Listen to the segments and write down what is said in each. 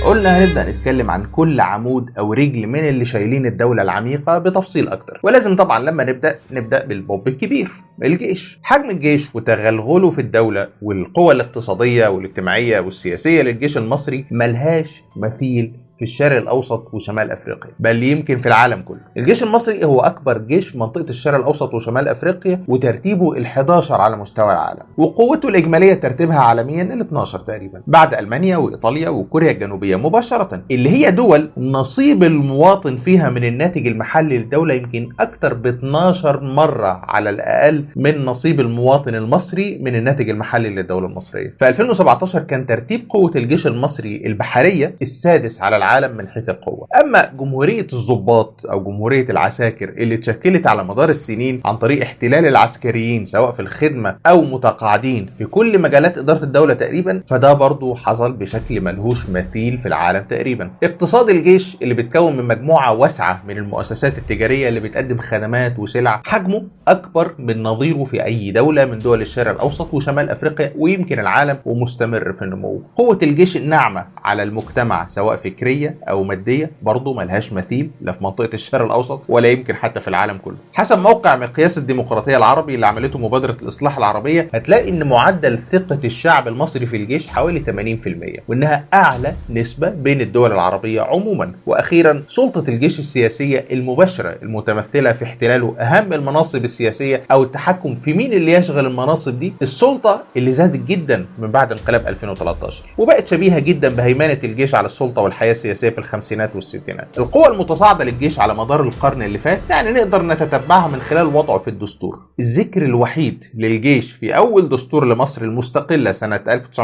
قلنا هنبدا نتكلم عن كل عمود او رجل من اللي شايلين الدوله العميقه بتفصيل اكتر ولازم طبعا لما نبدا نبدا بالبوب الكبير الجيش حجم الجيش وتغلغله في الدوله والقوى الاقتصاديه والاجتماعيه والسياسيه للجيش المصري ملهاش مثيل في الشرق الاوسط وشمال افريقيا بل يمكن في العالم كله الجيش المصري هو اكبر جيش في منطقه الشرق الاوسط وشمال افريقيا وترتيبه ال11 على مستوى العالم وقوته الاجماليه ترتيبها عالميا ال12 تقريبا بعد المانيا وايطاليا وكوريا الجنوبيه مباشره اللي هي دول نصيب المواطن فيها من الناتج المحلي للدوله يمكن اكثر ب 12 مره على الاقل من نصيب المواطن المصري من الناتج المحلي للدوله المصريه في 2017 كان ترتيب قوه الجيش المصري البحريه السادس على العالم العالم من حيث القوة أما جمهورية الضباط أو جمهورية العساكر اللي اتشكلت على مدار السنين عن طريق احتلال العسكريين سواء في الخدمة أو متقاعدين في كل مجالات إدارة الدولة تقريبا فده برضو حصل بشكل ملهوش مثيل في العالم تقريبا اقتصاد الجيش اللي بيتكون من مجموعة واسعة من المؤسسات التجارية اللي بتقدم خدمات وسلع حجمه أكبر من نظيره في أي دولة من دول الشرق الأوسط وشمال أفريقيا ويمكن العالم ومستمر في النمو قوة الجيش الناعمة على المجتمع سواء فكريا او ماديه برضه ملهاش مثيل لا في منطقه الشرق الاوسط ولا يمكن حتى في العالم كله حسب موقع مقياس الديمقراطيه العربي اللي عملته مبادره الاصلاح العربيه هتلاقي ان معدل ثقه الشعب المصري في الجيش حوالي 80% وانها اعلى نسبه بين الدول العربيه عموما واخيرا سلطه الجيش السياسيه المباشره المتمثله في احتلاله اهم المناصب السياسيه او التحكم في مين اللي يشغل المناصب دي السلطه اللي زادت جدا من بعد انقلاب 2013 وبقت شبيهه جدا بهيمنه الجيش على السلطه والحياه السياسيه السياسيه في الخمسينات والستينات. القوى المتصاعده للجيش على مدار القرن اللي فات يعني نقدر نتتبعها من خلال وضعه في الدستور. الذكر الوحيد للجيش في اول دستور لمصر المستقله سنه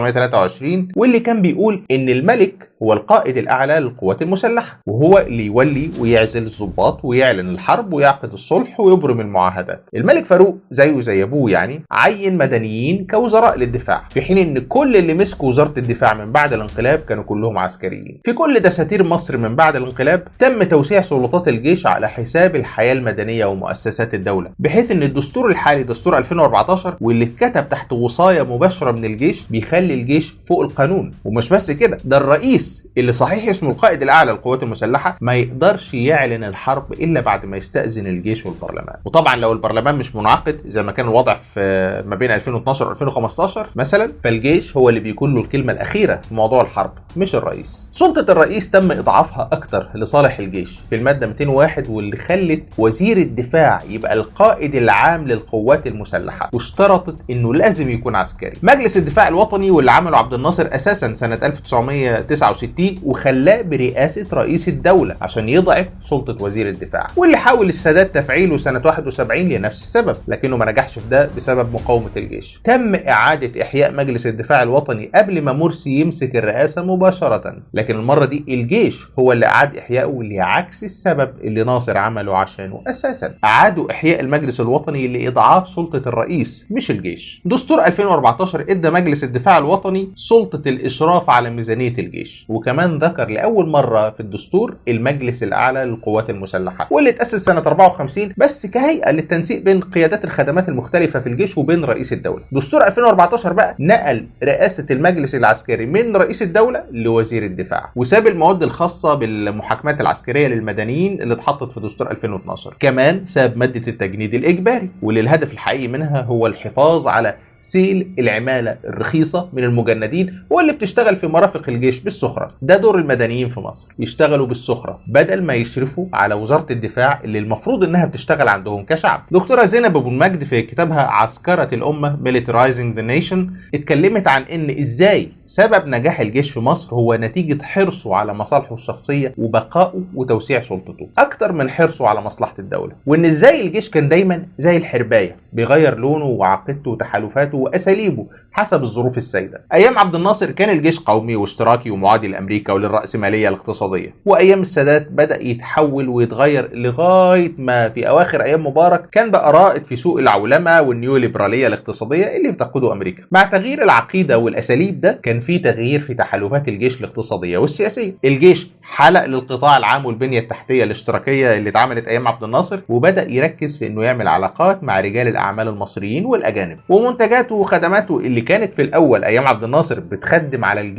1923 واللي كان بيقول ان الملك هو القائد الاعلى للقوات المسلحه وهو اللي يولي ويعزل الضباط ويعلن الحرب ويعقد الصلح ويبرم المعاهدات. الملك فاروق زيه زي ابوه يعني عين مدنيين كوزراء للدفاع في حين ان كل اللي مسكوا وزاره الدفاع من بعد الانقلاب كانوا كلهم عسكريين. في كل دساتير مصر من بعد الانقلاب تم توسيع سلطات الجيش على حساب الحياه المدنيه ومؤسسات الدوله بحيث ان الدستور الحالي دستور 2014 واللي اتكتب تحت وصايه مباشره من الجيش بيخلي الجيش فوق القانون ومش بس كده ده الرئيس اللي صحيح اسمه القائد الاعلى للقوات المسلحه ما يقدرش يعلن الحرب الا بعد ما يستاذن الجيش والبرلمان وطبعا لو البرلمان مش منعقد زي ما كان الوضع في ما بين 2012 و 2015 مثلا فالجيش هو اللي بيكون له الكلمه الاخيره في موضوع الحرب مش الرئيس سلطه الرئيس تم اضعافها اكتر لصالح الجيش في الماده 201 واللي خلت وزير الدفاع يبقى القائد العام للقوات المسلحه واشترطت انه لازم يكون عسكري مجلس الدفاع الوطني واللي عمله عبد الناصر اساسا سنه 1969 وخلاه برئاسه رئيس الدوله عشان يضعف سلطه وزير الدفاع واللي حاول السادات تفعيله سنه 71 لنفس السبب لكنه ما نجحش في ده بسبب مقاومه الجيش تم اعاده احياء مجلس الدفاع الوطني قبل ما مرسي يمسك الرئاسه مباشره لكن المره دي الجيش هو اللي اعاد احيائه لعكس السبب اللي ناصر عمله عشانه اساسا اعادوا احياء المجلس الوطني لاضعاف سلطه الرئيس مش الجيش دستور 2014 ادى مجلس الدفاع الوطني سلطه الاشراف على ميزانيه الجيش وكمان ذكر لاول مره في الدستور المجلس الاعلى للقوات المسلحه واللي اتاسس سنه 54 بس كهيئه للتنسيق بين قيادات الخدمات المختلفه في الجيش وبين رئيس الدوله دستور 2014 بقى نقل رئاسه المجلس العسكري من رئيس الدوله لوزير الدفاع وساب المواد الخاصه بالمحاكمات العسكريه للمدنيين اللي اتحطت في دستور 2012 كمان ساب ماده التجنيد الاجباري واللي الهدف الحقيقي منها هو الحفاظ على سيل العماله الرخيصه من المجندين واللي بتشتغل في مرافق الجيش بالسخره ده دور المدنيين في مصر يشتغلوا بالسخره بدل ما يشرفوا على وزاره الدفاع اللي المفروض انها بتشتغل عندهم كشعب دكتوره زينب ابو المجد في كتابها عسكره الامه Militarizing the Nation اتكلمت عن ان ازاي سبب نجاح الجيش في مصر هو نتيجه حرصه على مصالحه الشخصيه وبقائه وتوسيع سلطته اكتر من حرصه على مصلحه الدوله وان ازاي الجيش كان دايما زي الحربايه بيغير لونه وعقيدته وتحالفاته واساليبه حسب الظروف السائده. ايام عبد الناصر كان الجيش قومي واشتراكي ومعادي لامريكا وللراسماليه الاقتصاديه، وايام السادات بدا يتحول ويتغير لغايه ما في اواخر ايام مبارك كان بقى رائد في سوق العولمه والنيو ليبراليه الاقتصاديه اللي بتقوده امريكا. مع تغيير العقيده والاساليب ده كان في تغيير في تحالفات الجيش الاقتصاديه والسياسيه. الجيش حلق للقطاع العام والبنيه التحتيه الاشتراكيه اللي اتعملت ايام عبد الناصر وبدا يركز في انه يعمل علاقات مع رجال الاعمال المصريين والاجانب ومنتجاته وخدماته اللي كانت في الاول ايام عبد الناصر بتخدم على الجيش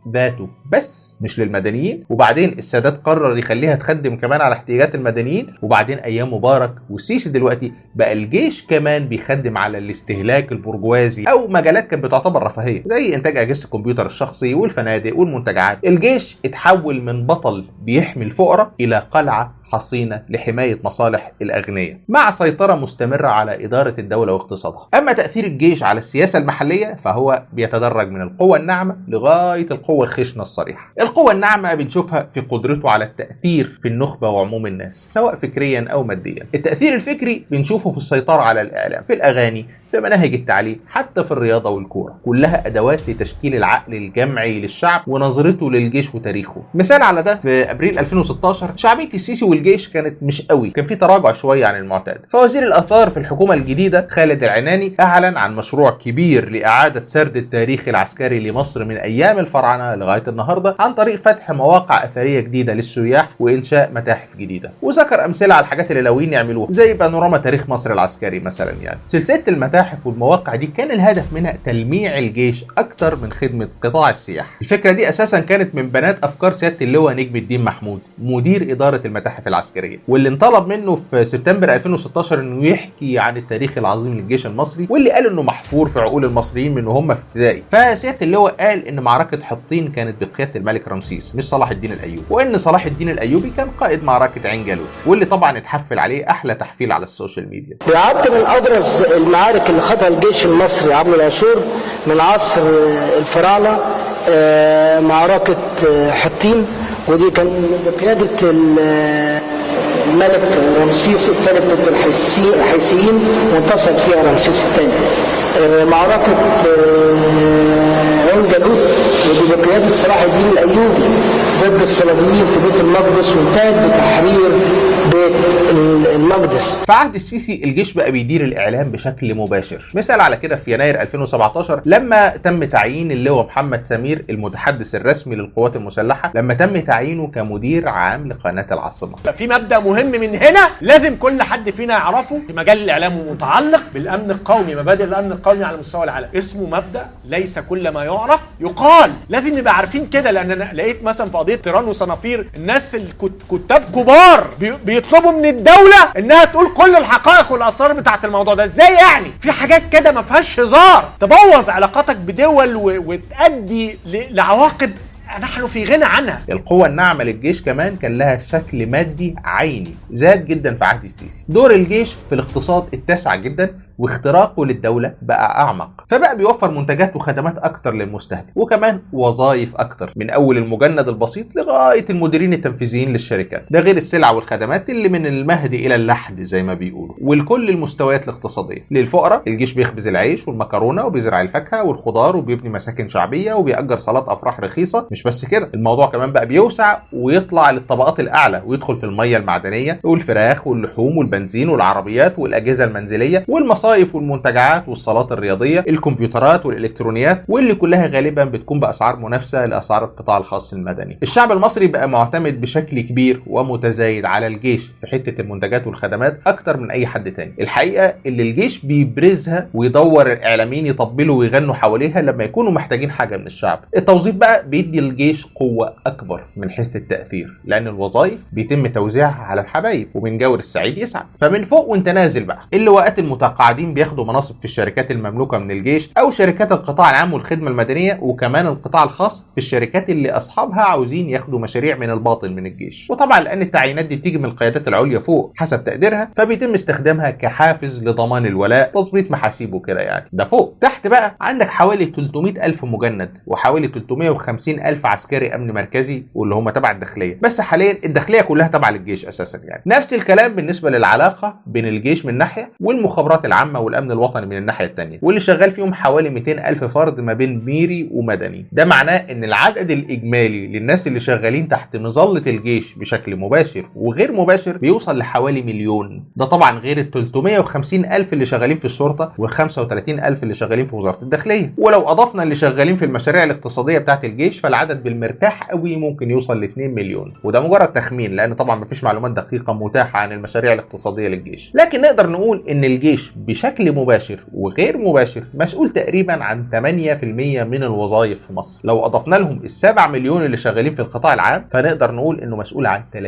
ذاته بس مش للمدنيين وبعدين السادات قرر يخليها تخدم كمان على احتياجات المدنيين وبعدين ايام مبارك والسيسي دلوقتي بقى الجيش كمان بيخدم على الاستهلاك البرجوازي او مجالات كانت بتعتبر رفاهيه زي انتاج اجهزه الكمبيوتر الشخصي والفنادق والمنتجعات الجيش اتحول من بطل بيحمي الفقراء الى قلعه حصينة لحماية مصالح الأغنياء مع سيطرة مستمرة على إدارة الدولة واقتصادها أما تأثير الجيش على السياسة المحلية فهو بيتدرج من القوة الناعمة لغاية القوة الخشنة الصريحة القوة الناعمة بنشوفها في قدرته على التأثير في النخبة وعموم الناس سواء فكريا أو ماديا التأثير الفكري بنشوفه في السيطرة على الإعلام في الأغاني في مناهج التعليم حتى في الرياضة والكورة كلها أدوات لتشكيل العقل الجمعي للشعب ونظرته للجيش وتاريخه مثال على ده في أبريل 2016 شعبية السيسي والجيش كانت مش قوي كان في تراجع شوية عن المعتاد فوزير الآثار في الحكومة الجديدة خالد العناني أعلن عن مشروع كبير لإعادة سرد التاريخ العسكري لمصر من أيام الفراعنة لغاية النهاردة عن طريق فتح مواقع أثرية جديدة للسياح وإنشاء متاحف جديدة وذكر أمثلة على الحاجات اللي ناويين يعملوها زي بانوراما تاريخ مصر العسكري مثلا يعني سلسلة المتاحف والمواقع دي كان الهدف منها تلميع الجيش أكتر من خدمة قطاع السياحة الفكرة دي أساسا كانت من بنات أفكار سيادة اللواء نجم الدين محمود مدير إدارة المتاحف العسكرية واللي انطلب منه في سبتمبر 2016 انه يحكي عن التاريخ العظيم للجيش المصري واللي قال انه محفور في عقول المصريين من وهم في ابتدائي فسياده اللواء قال ان معركه حطين كانت بقياده الملك رمسيس مش صلاح الدين الايوبي وان صلاح الدين الايوبي كان قائد معركه عين جالوت واللي طبعا اتحفل عليه احلى تحفيل على السوشيال ميديا بيعد من ابرز المعارك اللي خاضها الجيش المصري عبر العصور من عصر الفراعنه آه، معركه آه، حطين ودي كان بقياده ال- الملك رمسيس الثالث ضد الحيثي- الحيثيين وانتصر فيها رمسيس الثاني آه، معركة آه، عين جالوت ودي بقيادة صلاح الدين الأيوبي ضد الصليبيين في بيت المقدس وانتهت بتحرير بيت المقدس في عهد السيسي الجيش بقى بيدير الاعلام بشكل مباشر مثال على كده في يناير 2017 لما تم تعيين اللواء محمد سمير المتحدث الرسمي للقوات المسلحه لما تم تعيينه كمدير عام لقناه العاصمه في مبدا مهم من هنا لازم كل حد فينا يعرفه في مجال الاعلام ومتعلق بالامن القومي مبادئ الامن القومي على مستوى العالم اسمه مبدا ليس كل ما يعرف يقال لازم نبقى عارفين كده لان انا لقيت مثلا في قضيه تيران وصنافير الناس الكتاب كبار بي- بيطلبوا من الدوله انها تقول كل الحقائق والاسرار بتاعت الموضوع ده ازاي يعني في حاجات كده ما فيهاش هزار تبوظ علاقاتك بدول و- وتؤدي ل- لعواقب نحن في غنى عنها القوة الناعمة للجيش كمان كان لها شكل مادي عيني زاد جدا في عهد السيسي دور الجيش في الاقتصاد اتسع جدا واختراقه للدولة بقى أعمق فبقى بيوفر منتجات وخدمات أكتر للمستهلك وكمان وظائف أكتر من أول المجند البسيط لغاية المديرين التنفيذيين للشركات ده غير السلع والخدمات اللي من المهد إلى اللحد زي ما بيقولوا ولكل المستويات الاقتصادية للفقراء الجيش بيخبز العيش والمكرونة وبيزرع الفاكهة والخضار وبيبني مساكن شعبية وبيأجر صالات أفراح رخيصة مش بس كده الموضوع كمان بقى بيوسع ويطلع للطبقات الأعلى ويدخل في المية المعدنية والفراخ واللحوم والبنزين والعربيات والأجهزة المنزلية والمصايف والمنتجعات والصالات الرياضية الكمبيوترات والإلكترونيات واللي كلها غالبا بتكون بأسعار منافسة لأسعار القطاع الخاص المدني الشعب المصري بقى معتمد بشكل كبير ومتزايد على الجيش في حتة المنتجات والخدمات أكتر من أي حد تاني الحقيقة اللي الجيش بيبرزها ويدور الإعلاميين يطبلوا ويغنوا حواليها لما يكونوا محتاجين حاجة من الشعب التوظيف بقى بيدي الجيش قوة أكبر من حيث التأثير لأن الوظائف بيتم توزيعها على الحبايب ومن جور السعيد يسعد فمن فوق وانت نازل بقى اللواءات المتقاعدين بياخدوا مناصب في الشركات المملوكة من الجيش أو شركات القطاع العام والخدمة المدنية وكمان القطاع الخاص في الشركات اللي أصحابها عاوزين ياخدوا مشاريع من الباطن من الجيش وطبعا لأن التعيينات دي بتيجي من القيادات العليا فوق حسب تقديرها فبيتم استخدامها كحافز لضمان الولاء تظبيط محاسيبه كده يعني ده فوق تحت بقى عندك حوالي 300 ألف مجند وحوالي 350 ألف عسكري أمن مركزي واللي هم تبع الداخلية بس حاليا الداخلية كلها تبع للجيش أساسا يعني نفس الكلام بالنسبة للعلاقة بين الجيش من ناحية والمخابرات العامة والأمن الوطني من الناحية التانية واللي شغال فيهم حوالي 200 ألف فرد ما بين ميري ومدني ده معناه إن العدد الإجمالي للناس اللي شغالين تحت مظلة الجيش بشكل مباشر وغير مباشر بيوصل لحوالي مليون ده طبعا غير ال 350 ألف اللي شغالين في الشرطة وال 35 ألف اللي شغالين في وزارة الداخلية ولو أضفنا اللي شغالين في المشاريع الاقتصادية بتاعت الجيش فالعدد بالمرتاح قوي ممكن يوصل ل 2 مليون وده مجرد تخمين لأن طبعا مفيش معلومات دقيقة متاحة عن المشاريع الاقتصادية للجيش لكن نقدر نقول إن الجيش بشكل مباشر وغير مباشر مسؤول تقريبا عن 8% من الوظائف في مصر لو اضفنا لهم السبع مليون اللي شغالين في القطاع العام فنقدر نقول انه مسؤول عن 30%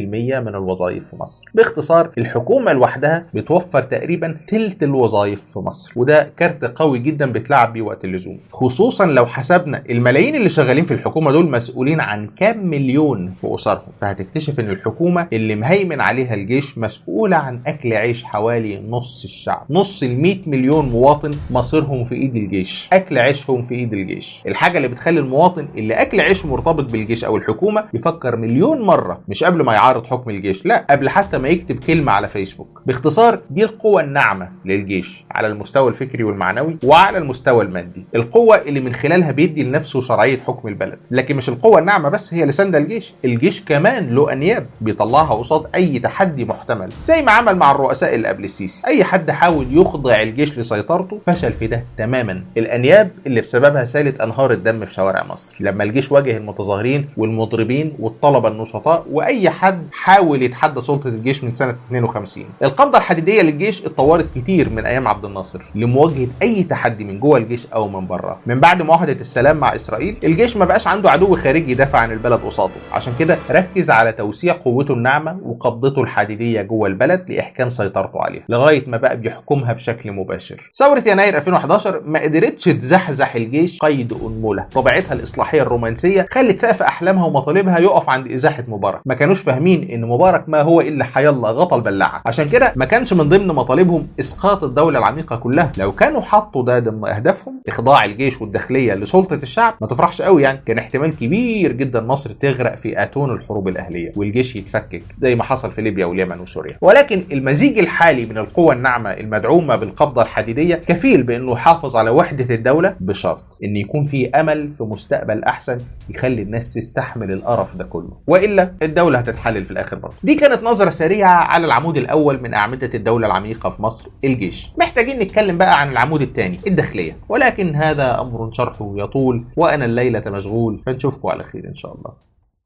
من الوظائف في مصر باختصار الحكومه لوحدها بتوفر تقريبا تلت الوظائف في مصر وده كارت قوي جدا بتلعب بيه وقت اللزوم خصوصا لو حسبنا الملايين اللي شغالين في الحكومه دول مسؤولين عن كام مليون في اسرهم فهتكتشف ان الحكومه اللي مهيمن عليها الجيش مسؤوله عن اكل عيش حوالي نص الشعب نص ال 100 مليون مواطن مصيرهم في ايد الجيش اكل عيشهم في ايد الجيش الحاجه اللي بتخلي المواطن اللي اكل عيشه مرتبط بالجيش او الحكومه يفكر مليون مره مش قبل ما يعارض حكم الجيش لا قبل حتى ما يكتب كلمه على فيسبوك باختصار دي القوه الناعمه للجيش على المستوى الفكري والمعنوي وعلى المستوى المادي القوه اللي من خلالها بيدي لنفسه شرعيه حكم البلد لكن مش القوه الناعمه بس هي اللي ساندة الجيش الجيش كمان له انياب بيطلعها قصاد اي تحدي محتمل زي ما عمل مع الرؤساء اللي قبل السيسي اي حد حاول يخضع الجيش لسيطرته فشل في ده تماما الانياب اللي بسببها سالت انهار الدم في شوارع مصر لما الجيش واجه المتظاهرين والمضربين والطلبه النشطاء واي حد حاول يتحدى سلطه الجيش من سنه 52 القبضه الحديديه للجيش اتطورت كتير من ايام عبد الناصر لمواجهه اي تحدي من جوه الجيش او من بره من بعد معاهده السلام مع اسرائيل الجيش ما بقاش عنده عدو خارجي يدافع عن البلد قصاده عشان كده ركز على توسيع قوته الناعمه وقبضته الحديديه جوه البلد لاحكام سيطرته عليها لغايه ما بقى بيحكمها بشكل مباشر ثوره يناير 2011 ما قدرتش تزحزح الجيش قيد انمله طبيعتها الاصلاحيه الرومانسيه خلت سقف احلامها ومطالبها يقف عند ازاحه مبارك ما كانوش فاهمين ان مبارك ما هو الا حيالله غطى البلاعه عشان كده ما كانش من ضمن مطالبهم اسقاط الدوله العميقه كلها لو كانوا حطوا ده ضمن اهدافهم اخضاع الجيش والداخليه لسلطه الشعب ما تفرحش قوي يعني كان احتمال كبير جدا مصر تغرق في اتون الحروب الاهليه والجيش يتفكك زي ما حصل في ليبيا واليمن وسوريا ولكن المزيج الحالي من القوى الناعمه المدعومه بالقبضه الحديديه كفيل بانه يحافظ على وحده الدوله بشرط ان يكون في امل في مستقبل احسن يخلي الناس تستحمل القرف ده كله والا الدوله هتتحلل في الاخر برضه دي كانت نظره سريعه على العمود الاول من اعمده الدوله العميقه في مصر الجيش محتاجين نتكلم بقى عن العمود الثاني الداخليه ولكن هذا امر شرحه يطول وانا الليله مشغول فنشوفكم على خير ان شاء الله